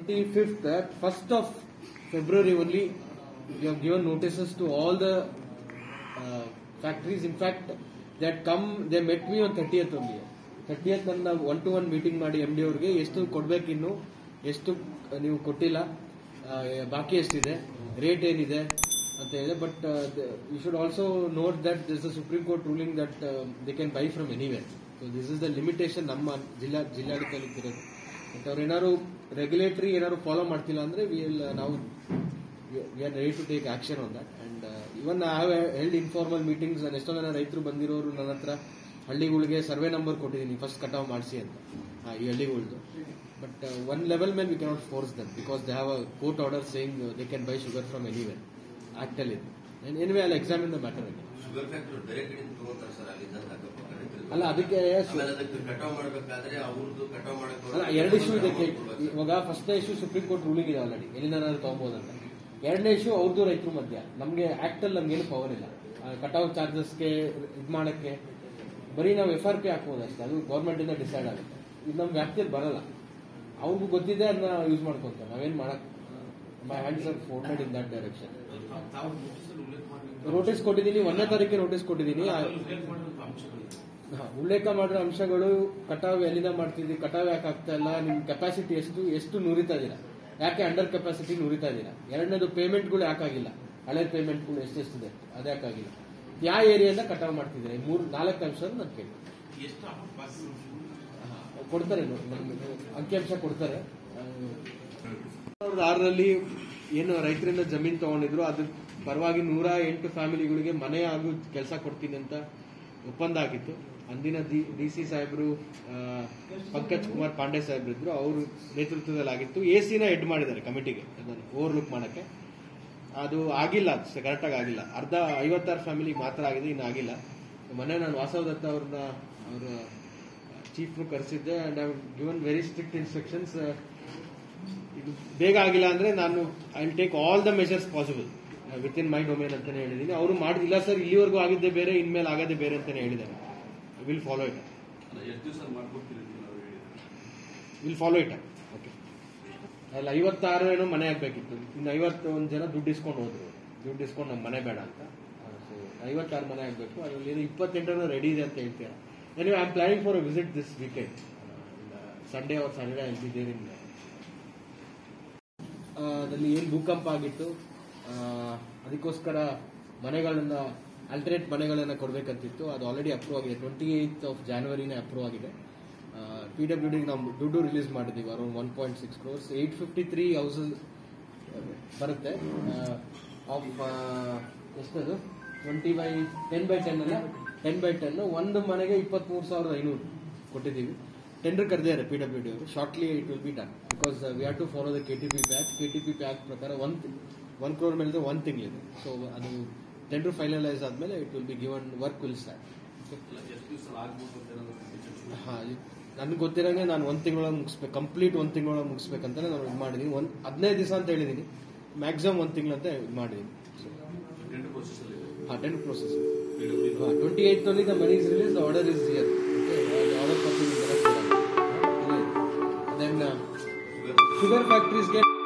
25th, uh, 1st of February only, we have given notices to all the uh, factories. In fact, they had come, they met me on 30th only. 30th ನನ್ನ one to one meeting ಮಾಡಿ M D ಅವ್ರಿಗೆ ಎಷ್ಟು ಕೊಡ್ಬೇಕಿನ್ನು ಎಷ್ಟು ನೀವು ಕೊಟ್ಟಿಲ್ಲ ಆ, ಬಾಕಿ ಎಷ್ಟಿದೆ ರೇಟ್ ಏನಿದೆ ಅಂತ ಹೇಳಿದೆ but you should also note that this the supreme court ruling that they can buy from anywhere so this is the limitation ನಮ್ಮ ಜಿಲ್ಲಾ ಜಿಲ್ಲಾಡಳಿತದಲ್ಲಿ ಇರೋದು ಬಟ್ ಅವ್ರು ಏನಾದ್ರು ರೆಗ್ಯುಲೇಟರಿ ಏನಾದ್ರು ಫಾಲೋ ಮಾಡ್ತಿಲ್ಲ ಅಂದ್ರೆ ವಿ ವಿಲ್ ನಾವು we are ready to take action on that and even I have held informal meetings ನಾನು ಎಷ್ಟೋ ಜನ ರೈತರು ಬಂದಿರೋರು ನನ್ನ ಹತ್ರ ಹಳ್ಳಿಗಳಿಗೆ ಸರ್ವೆ ನಂಬರ್ ಕೊಟ್ಟಿದ್ದೀನಿ ಫಸ್ಟ್ ಕಟಾವ್ ಮಾಡಿಸಿ ಅಂತ ಆ, ಈ ಹಳ್ಳಿಗಳ್ದು ಬಟ್ ಒನ್ ಲೆವೆಲ್ ಮೇಲೆ we cannot force them because they have a court order saying they can buy sugar from anywhere act ಅಲ್ಲಿ ಎನಿವೇ ಅಲ್ಲಿ ಎಕ್ಸಾಮಿನ್ ದ ಮ್ಯಾಟರ್ ಅಲ್ಲಿ ಶುಗರ್ ಫ್ಯಾಕ್ಟ್ರಿ ಬೇರೆ ಕಡೆಯಿಂದ ತಗೋತಾರೆ ಸರ್ ಅಲ್ಲಿಂದ ಅಕ್ಕಪಕ್ಕ ರೈತರು. ಅಲ್ಲ ಅದಕ್ಕೆ ಆಮೇಲೆ ಅದಕ್ಕೆ ಕಟಾವ್ ಮಾಡ್ಬೇಕಾದ್ರೆ ಅವ್ರದ್ದು ಕಟಾವ್ ಮಾಡಕ್ ಅಲ್ಲ ಎರಡು ಇಶ್ಯೂ ಇದೆ ಕೇ- ಇವಾಗ first issue supreme court ruling ಇದೆ ಆಲ್ರೆಡಿ ಎಲ್ಲಿಂದ ತಗೋಬಹುದಂತ ಎರಡನೇ ಇಶ್ಯೂ ಅವ್ರದ್ದು ರೈತರು ಮಧ್ಯ ನಮಗೆ ಆಕ್ಟ್ ಅಲ್ಲಿ ನಮ್ಗೇನು ಪವರ್ ಇಲ್ಲ ಕಟಾವ್ ಚಾರ್ಜಸ್ಗೆ ಇದು ಮಾಡಕ್ಕೆ ಬರೀ ನಾವು ಎಫ್ ಆರ್ ಪಿ ಹಾಕ್ಬೋದು ಅಷ್ಟೇ ಅದು ಗೌರ್ಮೆಂಟ್ ಇಂದ ಡಿಸೈಡ್ ಆಗುತ್ತೆ ಇದು ನಮ್ಮ ವ್ಯಾಪ್ತಿಯಲ್ಲಿ ಬರಲ್ಲ ಅವ್ರಿಗೂ ಗೊತ್ತಿದೆ ಅದನ್ನ ಯೂಸ್ ಮಾಡ್ಕೊಂತಾರೆ ನಾವೇನ್ ಮಾಡಕ್ my hands are folded in that direction notice ಕೊಟ್ಟಿದ್ದೀನಿ ಒಂದನೇ ತಾರೀಕಿಗೆ ನೋಟಿಸ್ ಕೊಟ್ಟಿದ್ದೀನಿ ಆ- ಹಾ, ಉಲ್ಲೇಖ ಮಾಡಿರೋ ಅಂಶಗಳು ಕಟಾವ್ ಎಲ್ಲಿಂದ ಮಾಡ್ತಿದ್ವಿ ಕಟಾವ್ ಯಾಕೆ ಆಗ್ತಾ ಇಲ್ಲ ನಿಮ್ ಕೆಪಾಸಿಟಿ ಎಷ್ಟು ಎಷ್ಟು ನುರಿತಾ ಇದೀರಾ ಯಾಕೆ ಅಂಡರ್ ಕೆಪಾಸಿಟಿ ನುರಿತಾ ಇದೀರಾ ಎರಡನೇದು ಪೇಮೆಂಟ್ಗಳು ಯಾಕಾಗಿಲ್ಲ ಹಳೆ ಪೇಮೆಂಟ್ಗಳು ಎಷ್ಟೆಷ್ಟಿದೆ ಅದ್ಯಾಕಾಗಿಲ್ಲ ಯಾವ ಏರಿಯಾದ ಕಟಾವ್ ಮಾಡ್ತಿದ್ದೀರಾ ಈ ಮೂರು ನಾಲ್ಕು ಅಂಶ ನಾನು ಕೇಳಿ ಕೊಡ್ತಾರೆ ನೋ- ನಮ್ಗೆ ಅಂಕಿಅಂಶ ಕೊಡ್ತಾರೆ ಸಾವಿರದ ಆರರಲ್ಲಿ ಏನು ರೈತರಿಂದ ಜಮೀನ್ ತಗೊಂಡಿದ್ರು ಅದ್ರ ಪರವಾಗಿ ನೂರ ಎಂಟು ಫ್ಯಾಮಿಲಿಗಳಿಗೆ ಮನೆ ಹಾಗೂ ಕೆಲಸ ಕೊಡ್ತೀನಿ ಅಂತ ಒಪ್ಪಂದ ಆಗಿತ್ತು ಅಂದಿನ ಡಿ ಸಿ ಸಾಹೇಬರು ಆ, ಪಂಕಜ್ ಕುಮಾರ್ ಪಾಂಡೆ ಸಾಹೇಬ್ರು ಇದ್ರು ಅವ್ರ ನೇತೃತ್ವದಲ್ಲಿ ಆಗಿತ್ತು ಎ ಸಿನ ಹೆಡ್ ಮಾಡಿದ್ದಾರೆ ಕಮಿಟಿಗೆ ಅದನ್ನು ಓವರ್ಲುಕ್ ಮಾಡಕ್ಕೆ ಅದು ಆಗಿಲ್ಲ ಕರೆಕ್ಟಾಗಿ ಆಗಿಲ್ಲ ಅರ್ಧ ಐವತ್ತಾರು ಫ್ಯಾಮಿಲಿ ಮಾತ್ರ ಆಗಿದೆ ಇನ್ನು ಆಗಿಲ್ಲ ಮೊನ್ನೆ ನಾನು ವಾಸವ ದತ್ತ ಅವ್ರನ್ನ ಅವರ ಚೀಫ್ ಕರೆಸಿದ್ದೆ and I given very strict instructions ಇದು ಬೇಗ ಆಗಿಲ್ಲ ಅಂದ್ರೆ ನಾನು I will take all the measures possible within my domain ಅಂತಾನೆ ಹೇಳಿದೀನಿ ಅವರು ಮಾಡಿಲ್ಲ ಸರ್ ಇಲ್ಲಿವರೆಗೂ ಆಗಿದ್ದೆ ಬೇರೆ ಇನ್ಮೇಲೆ ಆಗದೆ ಬೇರೆ ಅಂತಾನೆ ಹೇಳಿದ್ದಾರೆ ವಿಲ್ ಫಾಲೋ ಇಟ್ ಎಷ್ಟು ದಿವಸ ಮಾಡ್ಕೊಡ್ತೀರಿ ನೀವು ಅವ್ರು ಹೇಳಿದ್ರು? ವಿಲ್ ಫಾಲೋ ಇಟ್ ಓಕೆ ಅಲ್ಲ ಐವತ್ತಾರು ಏನೋ ಮನೆ ಆಗ್ಬೇಕಿತ್ತು ಇನ್ನು ಐವತ್ತೊಂದು ಜನ ದುಡ್ಡು ಇಸ್ಕೊಂಡು ಹೋದ್ರು ದುಡ್ಡು ಇಸ್ಕೊಂಡು ನಮ್ಮ ಮನೆ ಬೇಡ ಅಂತ ಸೊ ಐವತ್ತಾರು ಮನೆ ಆಗಬೇಕು ಅದರಲ್ಲಿ ಏನೋ ಇಪ್ಪತ್ತೆಂಟರ ರೆಡಿ ಇದೆ ಅಂತ ಹೇಳ್ತೀರಾ anyway I am planning for a visit this weekend Sunday or Saturday I be there in ಅದಲ್ಲಿ ಏನು ಭೂಕಂಪ ಆಗಿತ್ತು ಆ, ಅದಕ್ಕೋಸ್ಕರ ಮನೆಗಳನ್ನ ಅಲ್ಟರ್ನೇಟ್ ಮನೆಗಳನ್ನ ಕೊಡಬೇಕಂತಿತ್ತು ಅದು ಆಲ್ರೆಡಿ ಅಪ್ರೂವ್ ಆಗಿದೆ ಟ್ವೆಂಟಿ ಏಯ್ತ್ ಆಫ್ ಜಾನ್ವರಿನೇ ಅಪ್ರೂವ್ ಆಗಿದೆ ಪಿ ಡಬ್ಲ್ಯೂ ಡಿಗೆ ನಾವು ದುಡ್ಡು ರಿಲೀಸ್ ಮಾಡಿದ್ದೀವಿ around one point six crores eight fifty three houses ಬರುತ್ತೆ ಆಫ್ ಎಷ್ಟದು twenty by ten by ten ಅಲ್ಲ ಟೆನ್ ಬೈ ಟೆನ್ ಒಂದು ಮನೆಗೆ ಇಪ್ಪತ್ಮೂರು ಸಾವಿರದ ಐನೂರು ಕೊಟ್ಟಿದ್ದೀವಿ ಟೆಂಡರ್ ಕರೆದಿದ್ದಾರೆ ಪಿ ಡಬ್ಲ್ಯೂ ಡಿ ಅವರು shortly it will be done because we have to follow the K T P P act K T P P act ಪ್ರಕಾರ ಒನ್ ಒನ್ ಕ್ರೋರ್ ಮೇಲೆ ಒನ್ ತಿಂಗಳಿದೆ ಸೊ ಅದು ಟೆಂಡರ್ ಫೈನಲೈಸ್ ಆದಮೇಲೆ it will be given work will start ಅಲ್ಲ, ಎಷ್ಟು ದಿವಸ ಆಗ್ಬೋದು ಅಂತ ಏನಾದ್ರು prediction ಹಾ ನನ್ಗೆ ಗೊತ್ತಿರಂಗೆ ನಾನು ಒಂದ್ ತಿಂಗಳೊಳಗೆ ಮುಗಿಸ್ಬೇಕು ಕಂಪ್ಲೀಟ್ ಒಂದ್ ತಿಂಗಳೊಳಗೆ ಮುಗಿಸ್ಬೇಕಂತಾನೆ ನಾನು ಇದು ಮಾಡಿದೀನಿ ಒಂದ್ ಹದಿನೈದು ದಿವಸ ಅಂತ ಹೇಳಿದೀನಿ ಮ್ಯಾಕ್ಸಿಮಮ್ ಒಂದ್ ತಿಂಗಳಂತ ಇದು ಮಾಡಿದೀನಿ ಟೆಂಡರ್ process ಅಲ್ಲಿ ಇದೆ. ಹಾ ten process PWD. Twenty eight only the money is release the order is here order copy then sugar ಫ್ಯಾಕ್ಟ್ರೀಸ್ಗೆ